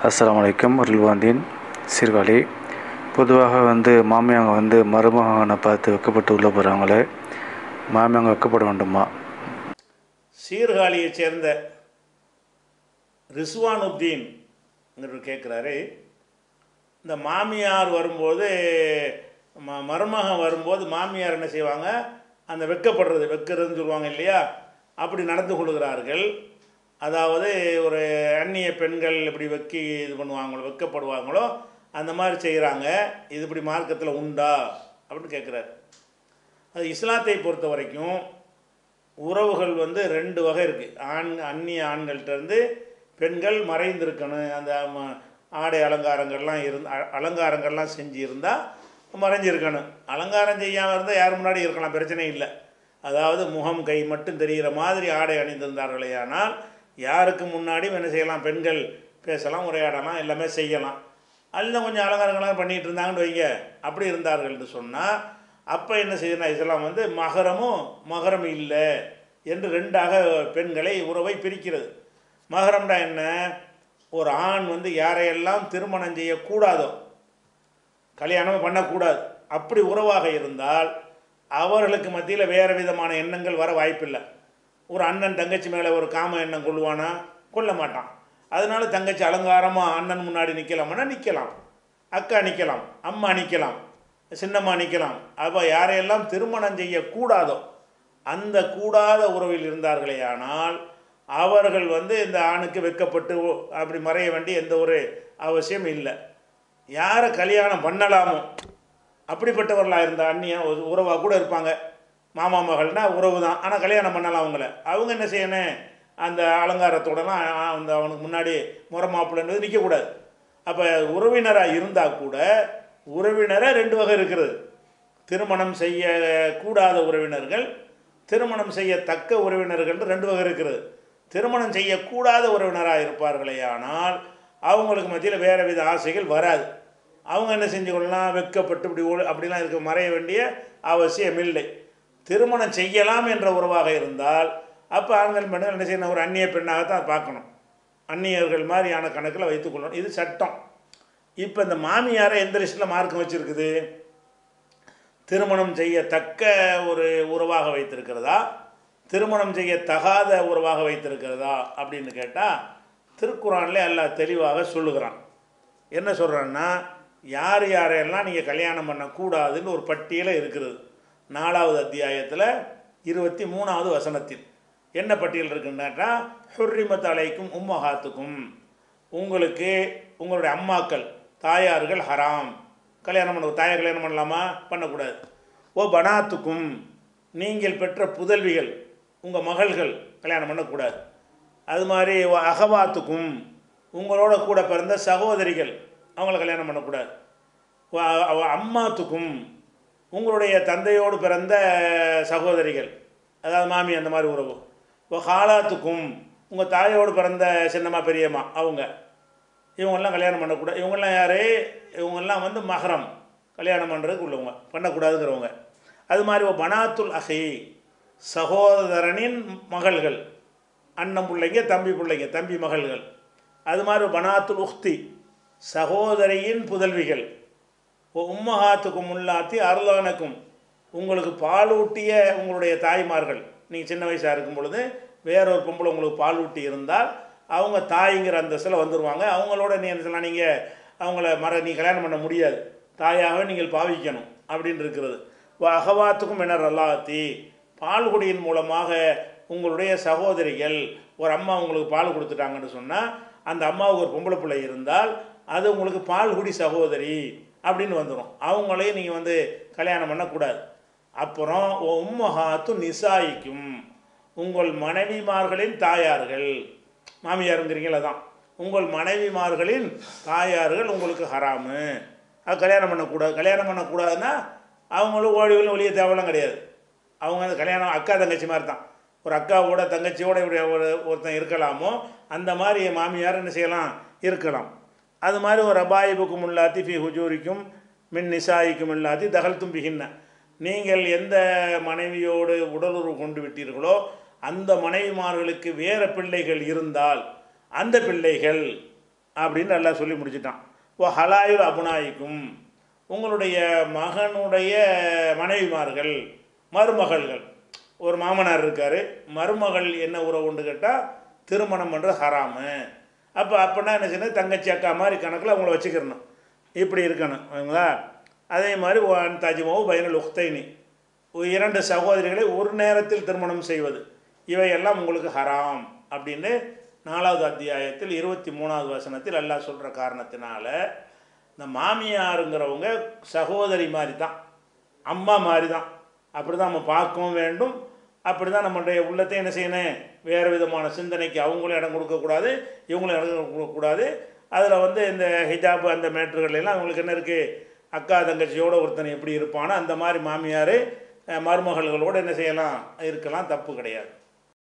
அஸ்ஸலாமு அலைக்கும் ரில்வாந்தீன் சீர்காழி பொதுவாக வந்து மாமியாங்க வந்து மருமகனை பார்த்து வெக்கப்பட்டு உள்ளே போகிறாங்களே மாமியாங்க வெக்கப்பட வேண்டுமா சீர்காழியைச் சேர்ந்த ரிஸ்வானுத்தீன் கேட்குறாரு இந்த மாமியார் வரும்போது ம மருமகன் வரும்போது மாமியார் என்ன செய்வாங்க அந்த வெக்கப்படுறது வெக்கிறதுன்னு சொல்லுவாங்க இல்லையா அப்படி நடந்து கொள்கிறார்கள் அதாவது ஒரு அந்நிய பெண்கள் இப்படி வெக்கி இது பண்ணுவாங்களோ வெக்கப்படுவாங்களோ அந்த மாதிரி செய்கிறாங்க இது இப்படி மார்க்கத்தில் உண்டா அப்படின்னு கேட்குறாரு அது இஸ்லாத்தை பொறுத்த வரைக்கும் உறவுகள் வந்து ரெண்டு வகை இருக்குது ஆண் அந்நிய ஆண்கள்ட்ட இருந்து பெண்கள் மறைந்திருக்கணும் அந்த ம- ஆடை அலங்காரங்கள்லாம் இருந்து அ- அலங்காரங்கள்லாம் செஞ்சு இருந்தால் மறைஞ்சிருக்கணும் அலங்காரம் செய்யாமல் இருந்தால் யார் முன்னாடி இருக்கலாம் பிரச்சனை இல்லை அதாவது முகம் கை மட்டும் தெரிகிற மாதிரி ஆடை அணிந்திருந்தார்களே ஆனால் யாருக்கு முன்னாடியும் என்ன செய்யலாம் பெண்கள் பேசலாம் உரையாடலாம் எல்லாமே செய்யலாம் அதில் கொஞ்சம் அலங்காரங்கள்லாம் பண்ணிகிட்டு இருந்தாங்கன்னு வைங்க அப்படி இருந்தார்கள்னு சொன்னால் அப்போ என்ன செய்யணும் இஸ்லாம் வந்து மகரமும் மகரம் இல்லை என்று ரெண்டாக பெண்களை உறவை பிரிக்கிறது மகரம்டா என்ன ஒரு ஆண் வந்து யாரையெல்லாம் திருமணம் செய்யக்கூடாதோ கல்யாணம் பண்ணக்கூடாது அப்படி உறவாக இருந்தால் அவர்களுக்கு மத்தியில் வேறு விதமான எண்ணங்கள் வர வாய்ப்பில்லை ஒரு அண்ணன் தங்கச்சி மேலே ஒரு காம எண்ணம் கொள்வானா கொள்ள மாட்டான் அதனால தங்கச்சி அலங்காரமாக அண்ணன் முன்னாடி நிற்கலாமான்னா நிற்கலாம் அக்கா நிற்கலாம் அம்மா நிற்கலாம் சின்னம்மா நிற்கலாம் அப்போ யாரையெல்லாம் திருமணம் செய்யக்கூடாதோ அந்த கூடாத உறவில் இருந்தார்களே ஆனால் அவர்கள் வந்து இந்த ஆணுக்கு வெக்கப்பட்டு அப்படி மறைய வேண்டிய எந்த ஒரு அவசியம் இல்லை யாரை கல்யாணம் பண்ணலாமோ அப்படிப்பட்டவர்களாக இருந்த அந்நிய உறவாக கூட இருப்பாங்க மாமா மகள்னா உறவு தான் ஆனால் கல்யாணம் பண்ணலாம் அவங்கள அவங்க என்ன செய்யணும் அந்த அலங்காரத்தோடலாம் ஆ- அந்த அவனுக்கு முன்னாடி முறை மாப்பிள்ளைன்றது நிற்கக்கூடாது அப்போ உறவினராக இருந்தால் கூட உறவினரை ரெண்டு வகை இருக்கிறது திருமணம் செய்ய கூடாத உறவினர்கள் திருமணம் செய்யத்தக்க உறவினர்கள் ரெண்டு வகை இருக்கிறது திருமணம் செய்யக்கூடாத உறவினராக இருப்பார்களே ஆனால் அவங்களுக்கு மத்தியில் வேறு வித ஆசைகள் வராது அவங்க என்ன செஞ்சு கொள்ளலாம் வெக்கப்பட்டு இப்படி ஓ- அப்படிலாம் இருக்க மறைய வேண்டிய அவசியம் இல்லை திருமணம் செய்யலாம் என்ற உறவாக இருந்தால் அப்போ ஆண்கள் பெண்கள் என்ன செய்யணும் ஒரு அந்நிய பெண்ணாகத்தான் பார்க்கணும் அந்நியர்கள் மாதிரியான கணக்கில் வைத்துக்கொள்ளணும் இது சட்டம் இப்போ இந்த மாமியாரை எந்த லிஸ்ட்டில் மார்க்கம் வச்சுருக்குது திருமணம் செய்யத்தக்க ஒரு உறவாக வைத்திருக்கிறதா திருமணம் செய்யத்தகாத உறவாக வைத்திருக்கிறதா அப்படின்னு கேட்டால் திருக்குறான்லே அல்லாஹ் தெளிவாக சொல்லுகிறான் என்ன சொல்கிறான்னா யார் யாரையெல்லாம் நீங்கள் கல்யாணம் பண்ணக்கூடாதுன்னு ஒரு பட்டியலே இருக்கிறது நாலாவது அத்தியாயத்தில் இருபத்தி மூணாவது வசனத்தில் என்ன பட்டியல் இருக்குன்னாட்டா ஹுர்ரிமத் அலைக்கும் உம்மஹாத்துக்கும் உங்களுக்கு உங்களுடைய அம்மாக்கள் தாயார்கள் ஹராம் கல்யாணம் பண்ண தாயார் கல்யாணம் பண்ணலாமா பண்ணக்கூடாது ஓ பனாத்துக்கும் நீங்கள் பெற்ற புதல்விகள் உங்கள் மகள்கள் கல்யாணம் பண்ணக்கூடாது அது மாதிரி ஓ அகவாத்துக்கும் உங்களோட கூட பிறந்த சகோதரிகள் அவங்கள கல்யாணம் பண்ணக்கூடாது ஓ அ- அவ அம்மாத்துக்கும் உங்களுடைய தந்தையோடு பிறந்த சகோதரிகள் அதாவது மாமி அந்த மாதிரி உறவு ஓ ஹாலாத்துக்கும் உங்கள் தாயோடு பிறந்த சின்னம்மா பெரியம்மா அவங்க இவங்கெல்லாம் கல்யாணம் பண்ணக்கூடாது இவங்கெல்லாம் யார் இவங்கெல்லாம் வந்து மகரம் கல்யாணம் பண்ணுறதுக்கு உள்ளவங்க பண்ணக்கூடாதுங்கிறவங்க அது மாதிரி ஒரு பனாத்துல் அஹி சகோதரனின் மகள்கள் அண்ணன் பிள்ளைங்க தம்பி பிள்ளைங்க தம்பி மகள்கள் அது மாதிரி ஒரு பனாத்துல் உக்தி சகோதரியின் புதல்விகள் ஓ உம்மஹாத்துக்கும் முல்லாத்தி அருளானக்கும் உங்களுக்கு பாலூட்டிய உங்களுடைய தாய்மார்கள் நீங்கள் சின்ன வயசாக இருக்கும் பொழுது வேற ஒரு பொம்பளை உங்களுக்கு பாலூட்டி இருந்தால் அவங்க தாய்ங்கிற அந்தஸ்தில் வந்துடுவாங்க அவங்களோட நீ என்ன சொல்லலாம் நீங்கள் அவங்கள மற நீ கல்யாணம் பண்ண முடியாது தாயாக நீங்கள் பாவிக்கணும் அப்படின்னு இருக்கிறது வ அகவாத்துக்கும் என்ன ரல்லாத்தி பால்குடியின் மூலமாக உங்களுடைய சகோதரிகள் ஒரு அம்மா உங்களுக்கு பால் கொடுத்துட்டாங்கன்னு சொன்னால் அந்த அம்மாவுக்கு ஒரு பொம்பளை பிள்ளை இருந்தால் அது உங்களுக்கு பால்குடி சகோதரி அப்படின்னு வந்துடும் அவங்களையும் நீங்கள் வந்து கல்யாணம் பண்ணக்கூடாது அப்புறம் உம்மஹாத்து நிசாயிக்கும் உங்கள் மனைவிமார்களின் தாயார்கள் மாமியாருங்கிறீங்களா தான் உங்கள் மனைவிமார்களின் தாயார்கள் உங்களுக்கு ஹராமு அது கல்யாணம் பண்ணக்கூடாது கல்யாணம் பண்ணக்கூடாதுன்னா அவங்களும் ஓடி ஓடி ஒளிய தேவைலாம் கிடையாது அவங்க வந்து கல்யாணம் அக்கா தங்கச்சி மாதிரி தான் ஒரு அக்காவோட தங்கச்சியோட இப்படி ஒரு ஒருத்தன் இருக்கலாமோ அந்த மாதிரி என் மாமியார் என்ன செய்யலாம் இருக்கலாம் அது மாதிரி ஒரு அபாயிபுக்கும் இல்லாத்தி ஃபி ஹுஜூரிக்கும் மின் நிசாயிக்கும் இல்லாத்தி தகல் தும்பிகின்ன நீங்கள் எந்த மனைவியோடு உடலுறவு கொண்டு விட்டீர்களோ அந்த மனைவிமார்களுக்கு வேறு பிள்ளைகள் இருந்தால் அந்த பிள்ளைகள் அப்படின்னு நல்லா சொல்லி முடிச்சிட்டான் ஓ ஹலாயுல் அபுனாயிக்கும் உங்களுடைய மகனுடைய மனைவிமார்கள் மருமகள்கள் ஒரு மாமனார் இருக்கார் மருமகள் என்ன உறவுன்னு கேட்டால் திருமணம் பண்ணுறது ஹராமு அப்போ அப்படின்னா என்ன செய்யணும் தங்கச்சி அக்கா மாதிரி கணக்கில் அவங்கள வச்சுக்கிறணும் இப்படி இருக்கணும் சரிங்களா அதே மாதிரி ஒன் தாஜ்மஹு பைனல் உக்தைனி இரண்டு சகோதரிகளை ஒரு நேரத்தில் திருமணம் செய்வது இவையெல்லாம் உங்களுக்கு ஹராம் அப்படின்னு நாலாவது அத்தியாயத்தில் இருபத்தி மூணாவது வசனத்தில் அல்லாஹ் சொல்கிற காரணத்தினால இந்த மாமியாருங்கிறவங்க சகோதரி மாதிரி தான் அம்மா மாதிரி தான் அப்படி தான் நம்ம பார்க்கவும் வேண்டும் அப்படி தான் நம்மளுடைய உள்ளத்தை என்ன செய்யணும் வேறு விதமான சிந்தனைக்கு அவங்களும் இடம் கொடுக்கக்கூடாது இவங்களும் இடம் கொடுக்கக்கூடாது அதில் வந்து இந்த ஹிஜாப் அந்த மேட்ருகள் எல்லாம் அவங்களுக்கு என்ன இருக்குது அக்கா தங்கச்சியோட ஒருத்தன் எப்படி இருப்பானோ அந்த மாதிரி மாமியார் அஹ், மருமகள்களோடு என்ன செய்யலாம் இருக்கலாம் தப்பு கிடையாது